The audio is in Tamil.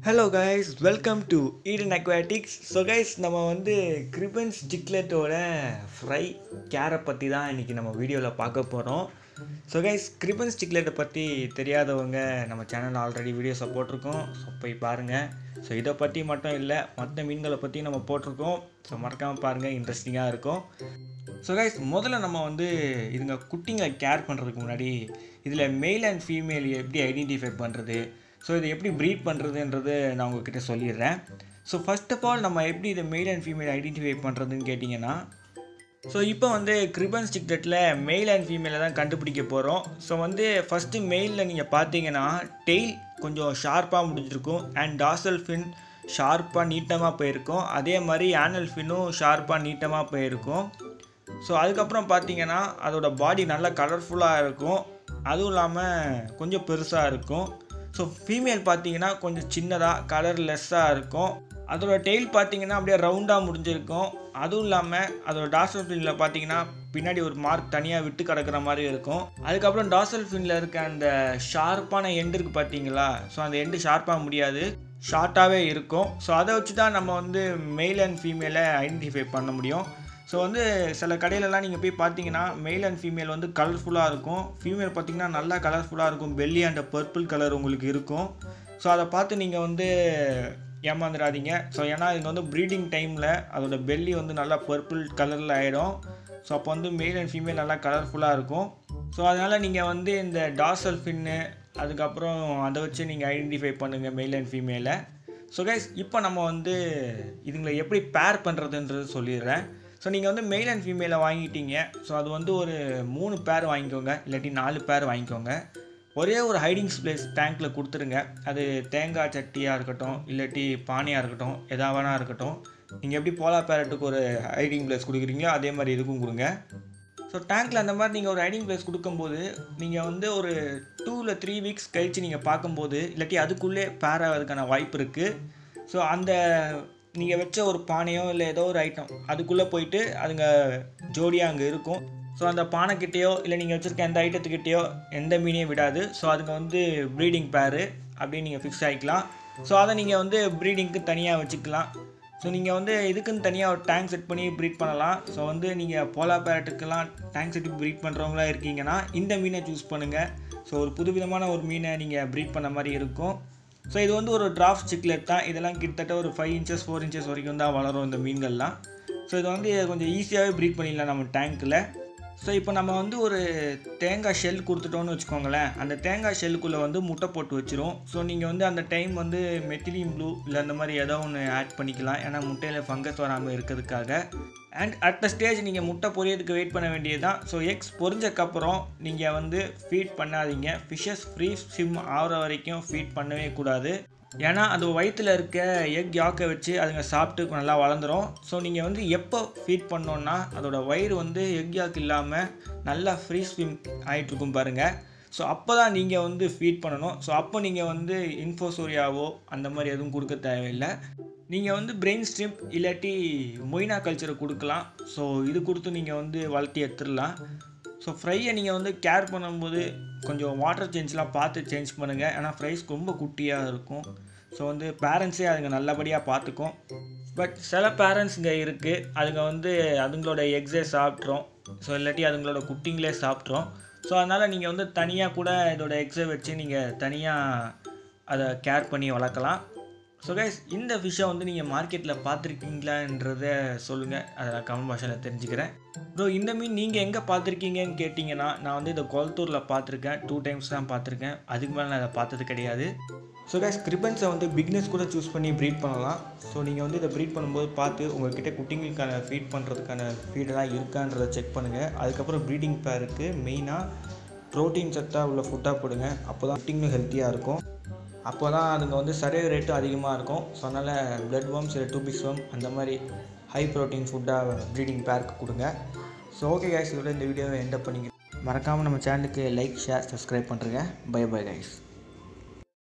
hello guys welcome to Eden aquatics so guys நம்ம வந்து கிரிபன்ஸ் ஜிக்லெட்டோட ஃப்ரை கேரை பற்றி தான் இன்றைக்கி நம்ம வீடியோவில் பார்க்க போகிறோம் ஸோ கைஸ் கிரிபன்ஸ் ஜிக்லெட்டை பற்றி தெரியாதவங்க நம்ம சேனலில் ஆல்ரெடி வீடியோஸை போட்டிருக்கோம் ஸோ போய் பாருங்கள் ஸோ இதை பற்றி மட்டும் இல்லை மற்ற மீன்களை பற்றி நம்ம போட்டிருக்கோம் ஸோ மறக்காமல் பாருங்கள் இன்ட்ரெஸ்டிங்காக இருக்கும் ஸோ கைஸ் முதல்ல நம்ம வந்து இதுங்க குட்டிங்களை கேர் பண்ணுறதுக்கு முன்னாடி இதில் மெயில் அண்ட் ஃபீமேல் எப்படி ஐடென்டிஃபை பண்ணுறது ஸோ இதை எப்படி ப்ரீட் பண்ணுறதுன்றது நான் உங்ககிட்ட சொல்லிடுறேன் ஸோ ஃபர்ஸ்ட் ஆஃப் ஆல் நம்ம எப்படி இதை மெயில் அண்ட் ஃபீமேல் ஐடென்டிஃபை பண்ணுறதுன்னு கேட்டிங்கன்னா ஸோ இப்போ வந்து கிரிபன் ஸ்டிக்லெட்டில் மெயில் அண்ட் ஃபீமேலை தான் கண்டுபிடிக்க போகிறோம் ஸோ வந்து ஃபஸ்ட்டு மெயிலில் நீங்கள் பார்த்தீங்கன்னா டெய்ல் கொஞ்சம் ஷார்ப்பாக முடிஞ்சிருக்கும் அண்ட் டாசல் ஃபின் ஷார்ப்பாக நீட்டமாக போயிருக்கும் அதே மாதிரி ஆனல் ஃபின்னும் ஷார்ப்பாக நீட்டமாக போயிருக்கும் ஸோ அதுக்கப்புறம் பார்த்தீங்கன்னா அதோட பாடி நல்லா கலர்ஃபுல்லாக இருக்கும் அதுவும் இல்லாமல் கொஞ்சம் பெருசாக இருக்கும் ஸோ ஃபீமேல் பார்த்தீங்கன்னா கொஞ்சம் சின்னதாக கலர் லெஸ்ஸாக இருக்கும் அதோட டெய்ல் பார்த்தீங்கன்னா அப்படியே ரவுண்டாக முடிஞ்சிருக்கும் அதுவும் இல்லாமல் அதோட டார்சல் ஃபின்னில் பார்த்தீங்கன்னா பின்னாடி ஒரு மார்க் தனியாக விட்டு கிடக்கிற மாதிரி இருக்கும் அதுக்கப்புறம் டார்சல் ஃபின்னில் இருக்க அந்த ஷார்ப்பான எண்டு இருக்குது பார்த்தீங்களா ஸோ அந்த எண்டு ஷார்ப்பாக முடியாது ஷார்ட்டாகவே இருக்கும் ஸோ அதை வச்சு தான் நம்ம வந்து மெயில் அண்ட் ஃபீமேலை ஐடென்டிஃபை பண்ண முடியும் ஸோ வந்து சில கடையிலலாம் நீங்கள் போய் பார்த்தீங்கன்னா மெயில் அண்ட் ஃபீமேல் வந்து கலர்ஃபுல்லாக இருக்கும் ஃபீமேல் பார்த்தீங்கன்னா நல்லா கலர்ஃபுல்லாக இருக்கும் பெல்லி அண்ட் பர்பிள் கலர் உங்களுக்கு இருக்கும் ஸோ அதை பார்த்து நீங்கள் வந்து ஏமாந்துடாதீங்க ஸோ ஏன்னா இது வந்து ப்ரீடிங் டைமில் அதோட பெல்லி வந்து நல்லா பர்பிள் கலரில் ஆகிடும் ஸோ அப்போ வந்து மெயில் அண்ட் ஃபீமேல் நல்லா கலர்ஃபுல்லாக இருக்கும் ஸோ அதனால் நீங்கள் வந்து இந்த டார்சல் ஃபின்னு அதுக்கப்புறம் அதை வச்சு நீங்கள் ஐடென்டிஃபை பண்ணுங்கள் மெயில் அண்ட் ஃபீமேலை ஸோ கைஸ் இப்போ நம்ம வந்து இதுங்களை எப்படி பேர் பண்ணுறதுன்றது சொல்லிடுறேன் ஸோ நீங்கள் வந்து மெயில் அண்ட் ஃபீமேலை வாங்கிட்டீங்க ஸோ அது வந்து ஒரு மூணு பேர் வாங்கிக்கோங்க இல்லாட்டி நாலு பேர் வாங்கிக்கோங்க ஒரே ஒரு ஹைடிங் ஸ்பேஸ் டேங்க்கில் கொடுத்துருங்க அது தேங்காய் சட்டியாக இருக்கட்டும் இல்லாட்டி பானையாக இருக்கட்டும் எதா வேணா இருக்கட்டும் நீங்கள் எப்படி போலா பேரட்டுக்கு ஒரு ஹைடிங் பிளேஸ் கொடுக்குறீங்களோ அதே மாதிரி இதுக்கும் கொடுங்க ஸோ டேங்க்கில் அந்த மாதிரி நீங்கள் ஒரு ஹைடிங் பிளேஸ் கொடுக்கும்போது நீங்கள் வந்து ஒரு டூ இல்லை த்ரீ வீக்ஸ் கழித்து நீங்கள் பார்க்கும்போது இல்லாட்டி அதுக்குள்ளே பேர் ஆகிறதுக்கான வாய்ப்பு இருக்குது ஸோ அந்த நீங்கள் வச்ச ஒரு பானையோ இல்லை ஏதோ ஒரு ஐட்டம் அதுக்குள்ளே போயிட்டு அதுங்க ஜோடியாக அங்கே இருக்கும் ஸோ அந்த பானைக்கிட்டேயோ இல்லை நீங்கள் வச்சுருக்க எந்த ஐட்டத்துக்கிட்டேயோ எந்த மீனையும் விடாது ஸோ அதுங்க வந்து ப்ரீடிங் பேரு அப்படின்னு நீங்கள் ஃபிக்ஸ் ஆகிக்கலாம் ஸோ அதை நீங்கள் வந்து ப்ரீடிங்க்கு தனியாக வச்சுக்கலாம் ஸோ நீங்கள் வந்து இதுக்குன்னு தனியாக ஒரு டேங்க் செட் பண்ணி ப்ரீட் பண்ணலாம் ஸோ வந்து நீங்கள் போலா பேரட்டுக்கெல்லாம் டேங்க் செட் ப்ரீட் பண்ணுறவங்களா இருக்கீங்கன்னா இந்த மீனை சூஸ் பண்ணுங்கள் ஸோ ஒரு புதுவிதமான ஒரு மீனை நீங்கள் ப்ரீட் பண்ண மாதிரி இருக்கும் ஸோ இது வந்து ஒரு டிராஃப்ட் சிக்லெட் தான் இதெல்லாம் கிட்டத்தட்ட ஒரு ஃபைவ் இன்ச்சஸ் ஃபோர் இன்ச்சஸ் வரைக்கும் தான் வளரும் இந்த மீன்கள்லாம் ஸோ இது வந்து கொஞ்சம் ஈஸியாகவே ப்ரீட் பண்ணிடலாம் நம்ம டேங்க்கில் ஸோ இப்போ நம்ம வந்து ஒரு தேங்காய் ஷெல் கொடுத்துட்டோன்னு வச்சுக்கோங்களேன் அந்த தேங்காய் ஷெல்லுக்குள்ளே வந்து முட்டை போட்டு வச்சிரும் ஸோ நீங்கள் வந்து அந்த டைம் வந்து மெத்திலியம் ப்ளூ இல்லை அந்த மாதிரி ஏதோ ஒன்று ஆட் பண்ணிக்கலாம் ஏன்னா முட்டையில் ஃபங்கஸ் வராமல் இருக்கிறதுக்காக அண்ட் அட் த ஸ்டேஜ் நீங்கள் முட்டை பொரியதுக்கு வெயிட் பண்ண வேண்டியது தான் ஸோ எக்ஸ் பொரிஞ்சக்கப்புறம் நீங்கள் வந்து ஃபீட் பண்ணாதீங்க ஃபிஷ்ஷஸ் ஃப்ரீ ஸ்விம் ஆகிற வரைக்கும் ஃபீட் பண்ணவே கூடாது ஏன்னா அது வயிற்றில் இருக்க எக் யாக்கை வச்சு அதுங்க சாப்பிட்டு நல்லா வளர்ந்துடும் ஸோ நீங்கள் வந்து எப்போ ஃபீட் பண்ணோன்னா அதோட வயிறு வந்து எக் யாக் இல்லாமல் நல்லா ஃப்ரீ ஸ்விம் ஆகிட்டுருக்கும் பாருங்கள் ஸோ அப்போ தான் நீங்கள் வந்து ஃபீட் பண்ணணும் ஸோ அப்போ நீங்கள் வந்து இன்ஃபோசோரியாவோ அந்த மாதிரி எதுவும் கொடுக்க தேவையில்லை நீங்கள் வந்து பிரெயின் ஸ்ட்ரிம்ப் இல்லாட்டி மொய்னா கல்ச்சரை கொடுக்கலாம் ஸோ இது கொடுத்து நீங்கள் வந்து வளர்த்தி எடுத்துடலாம் ஸோ ஃப்ரையை நீங்கள் வந்து கேர் பண்ணும்போது கொஞ்சம் வாட்டர் சேஞ்ச்லாம் பார்த்து சேஞ்ச் பண்ணுங்கள் ஏன்னா ஃப்ரைஸ் ரொம்ப குட்டியாக இருக்கும் ஸோ வந்து பேரண்ட்ஸே அதுங்க நல்லபடியாக பார்த்துக்கும் பட் சில பேரண்ட்ஸுங்க இருக்குது அதுங்க வந்து அதுங்களோட எக்ஸே சாப்பிட்றோம் ஸோ இல்லாட்டி அதுங்களோட குட்டிங்களே சாப்பிட்றோம் ஸோ அதனால் நீங்கள் வந்து தனியாக கூட இதோட எக்ஸை வச்சு நீங்கள் தனியாக அதை கேர் பண்ணி வளர்க்கலாம் ஸோ கைஸ் இந்த ஃபிஷ்ஷை வந்து நீங்கள் மார்க்கெட்டில் பார்த்துருக்கீங்களான்றத சொல்லுங்கள் அதை நான் கமெண்ட் பாஷையில் தெரிஞ்சுக்கிறேன் ப்ரோ இந்த மீன் நீங்கள் எங்கே பார்த்துருக்கீங்கன்னு கேட்டிங்கன்னா நான் வந்து இதை கொளத்தூரில் பார்த்துருக்கேன் டூ டைம்ஸ் தான் பார்த்துருக்கேன் அதுக்கு மேலே நான் அதை பார்த்தது கிடையாது ஸோ கைஸ் கிரிபன்ஸை வந்து பிக்னஸ் கூட சூஸ் பண்ணி ப்ரீட் பண்ணலாம் ஸோ நீங்கள் வந்து இதை ப்ரீட் பண்ணும்போது பார்த்து உங்கள்கிட்ட குட்டிங்களுக்கான ஃபீட் பண்ணுறதுக்கான ஃபீடெல்லாம் இருக்கான்றதை செக் பண்ணுங்கள் அதுக்கப்புறம் ப்ரீடிங் பேருக்கு மெயினாக ப்ரோட்டீன் சத்தாக உள்ள ஃபுட்டாக போடுங்க அப்போ தான் குட்டிங்களும் ஹெல்த்தியாக இருக்கும் அப்போ தான் அதுங்க வந்து சர்வே ரேட்டும் அதிகமாக இருக்கும் ஸோ அதனால் பிளட் வம்ஸ் இல்லை டூபிக்ஸ் வம் அந்த மாதிரி ஹை ப்ரோட்டீன் ஃபுட்டாக ப்ரீடிங் பேருக்கு கொடுங்க ஸோ ஓகே கைஸ் இதோட இந்த வீடியோவை எண்ட் பண்ணிக்கிறேன் மறக்காமல் நம்ம சேனலுக்கு லைக் ஷேர் சப்ஸ்கிரைப் பண்ணுறேங்க பை பை கைஸ்